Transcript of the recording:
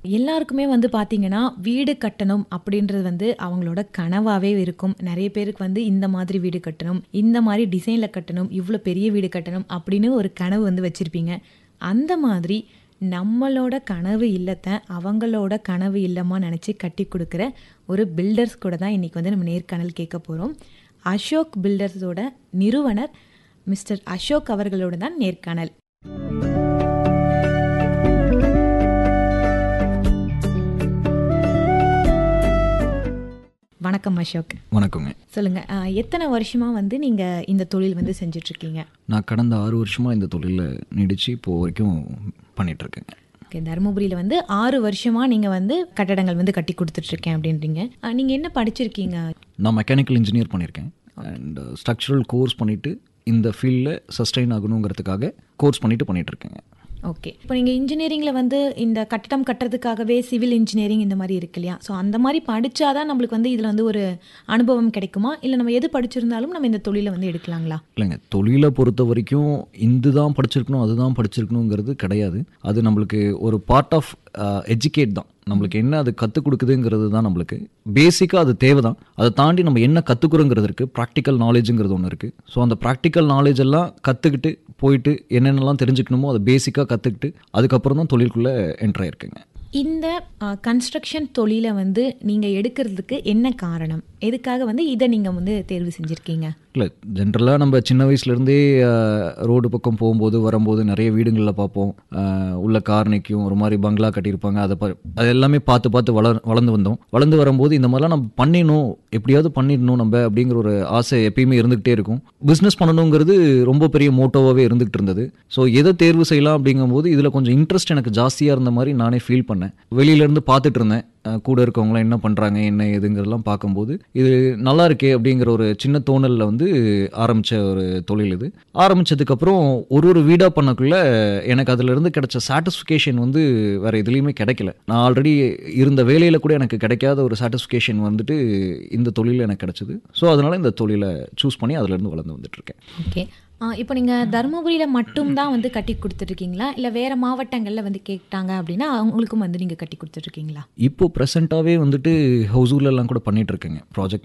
எல்லாருக்குமே வந்து பார்த்தீங்கன்னா வீடு கட்டணும் அப்படின்றது வந்து அவங்களோட கனவாகவே இருக்கும் நிறைய பேருக்கு வந்து இந்த மாதிரி வீடு கட்டணும் இந்த மாதிரி டிசைனில் கட்டணும் இவ்வளோ பெரிய வீடு கட்டணும் அப்படின்னு ஒரு கனவு வந்து வச்சுருப்பீங்க அந்த மாதிரி நம்மளோட கனவு இல்லத்தை அவங்களோட கனவு இல்லமா நினச்சி கட்டி கொடுக்குற ஒரு பில்டர்ஸ் கூட தான் இன்றைக்கி வந்து நம்ம நேர்காணல் கேட்க போகிறோம் அசோக் பில்டர்ஸோட நிறுவனர் மிஸ்டர் அசோக் அவர்களோட தான் நேர்காணல் வணக்கம் அசோக் வணக்கங்க சொல்லுங்க அஹ், எத்தனை வருஷமா வந்து நீங்க இந்த தொழில் வந்து செஞ்சுட்டு இருக்கீங்க நான் கடந்த ஆறு வருஷமாக இந்த தொழிலில் நீடிச்சு இப்போ வரைக்கும் பண்ணிகிட்ருக்கேங்க ஓகே தருமபுரியில் வந்து ஆறு வருஷமா நீங்க வந்து கட்டடங்கள் வந்து கட்டி கொடுத்துட்டு இருக்கேன் அப்படின்றீங்க அஹ், நீங்க என்ன படிச்சிருக்கீங்க நான் மெக்கானிக்கல் இன்ஜினியர் பண்ணியிருக்கேன் அண்ட் ஸ்ட்ரக்சரல் கோர்ஸ் பண்ணிவிட்டு இந்த ஃபீல்டில் சஸ்டெயின் ஆகணுங்கிறதுக்காக கோர்ஸ் பண்ணிவிட்டு பண்ணிகிட்ருக்கேங்க ஓகே இப்போ நீங்கள் இன்ஜினியரிங்கில் வந்து இந்த கட்டடம் கட்டுறதுக்காகவே சிவில் இன்ஜினியரிங் இந்த மாதிரி இருக்கு இல்லையா ஸோ அந்த மாதிரி படிச்சாதான் நம்மளுக்கு வந்து இதில் வந்து ஒரு அனுபவம் கிடைக்குமா இல்லை நம்ம எது படிச்சிருந்தாலும் நம்ம இந்த தொழிலை வந்து எடுக்கலாங்களா இல்லைங்க தொழிலை பொறுத்த வரைக்கும் இது தான் படிச்சிருக்கணும் அதுதான் படிச்சிருக்கணுங்கிறது கிடையாது அது நம்மளுக்கு ஒரு பார்ட் ஆஃப் எஜுகேட் தான் நம்மளுக்கு என்ன அது கற்றுக் கொடுக்குதுங்கிறது தான் நம்மளுக்கு பேசிக்காக அது தேவை தான் அதை தாண்டி நம்ம என்ன கற்றுக்குறோங்கிறது இருக்குது ப்ராக்டிக்கல் நாலேஜுங்கிறது ஒன்று இருக்குது ஸோ அந்த ப்ராக்டிக்கல் நாலேஜ் எல்லாம் கற்றுக்கிட்டு போயிட்டு என்னென்னலாம் தெரிஞ்சுக்கணுமோ அதை பேசிக்காக கற்றுக்கிட்டு அதுக்கப்புறம் தான் தொழிலுக்குள்ளே என்ட்ரு ஆயிருக்குங்க இந்த கன்ஸ்ட்ரக்ஷன் தொழிலை வந்து நீங்கள் எடுக்கிறதுக்கு என்ன காரணம் எதுக்காக வந்து இதை நீங்கள் வந்து தேர்வு செஞ்சுருக்கீங்க இல்லை ஜென்ரலாக நம்ம சின்ன வயசுலேருந்தே ரோடு பக்கம் போகும்போது வரும்போது நிறைய வீடுங்களில் பார்ப்போம் அஹ், உள்ள கார் நிற்கும் ஒரு மாதிரி பங்களா கட்டியிருப்பாங்க அதை பா அது எல்லாமே பார்த்து பார்த்து வளர் வளர்ந்து வந்தோம் வளர்ந்து வரும்போது இந்த மாதிரிலாம் நம்ம பண்ணிடணும் எப்படியாவது பண்ணிடணும் நம்ம அப்படிங்கிற ஒரு ஆசை எப்பயுமே இருந்துகிட்டே இருக்கும் பிஸ்னஸ் பண்ணணுங்கிறது ரொம்ப பெரிய மோட்டோவாகவே இருந்துகிட்டு இருந்தது ஸோ எதை தேர்வு செய்யலாம் அப்படிங்கும்போது இதில் கொஞ்சம் இன்ட்ரெஸ்ட் எனக்கு ஜாஸ்தியாக இருந்த மாதிரி நானே ஃபீல் பண்ணேன் வெளியிலேருந்து பார்த்துட்டு இருந்தேன் அஹ், கூட இருக்கவங்களாம் என்ன பண்ணுறாங்க என்ன ஏதுங்கிறதெல்லாம் பார்க்கும்போது இது நல்லா இருக்கே அப்படிங்கிற ஒரு சின்ன தோணலில் வந்து ஆரம்பித்த ஒரு தொழில் இது ஆரம்பித்ததுக்கப்புறம் ஒரு ஒரு வீடாக பண்ணக்குள்ள எனக்கு அதிலிருந்து கிடைச்ச சாட்டிஸ்ஃபிகேஷன் வந்து வேறு எதுலேயுமே கிடைக்கல நான் ஆல்ரெடி இருந்த வேலையில் கூட எனக்கு கிடைக்காத ஒரு சாட்டிஸ்ஃபிகேஷன் வந்துட்டு இந்த தொழிலில் எனக்கு கிடைச்சது ஸோ அதனால் இந்த தொழிலை சூஸ் பண்ணி அதிலிருந்து வளர்ந்து வந்துட்டுருக்கேன் ஓகே இப்போ நீங்கள் தருமபுரியில் மட்டும்தான் வந்து கட்டி கொடுத்துட்ருக்கீங்களா இல்லை வேறு மாவட்டங்களில் வந்து கேட்டாங்க அப்படின்னா அவங்களுக்கும் வந்து நீங்கள் கட்டி கொடுத்துட்ருக்கீங்களா இப்போ ப்ரெசென்ட்டாகவே வந்துட்டு ஹவுசூர்லலாம் கூட பண்ணிட்டு இருக்கேங்க ப்ராஜெக்ட்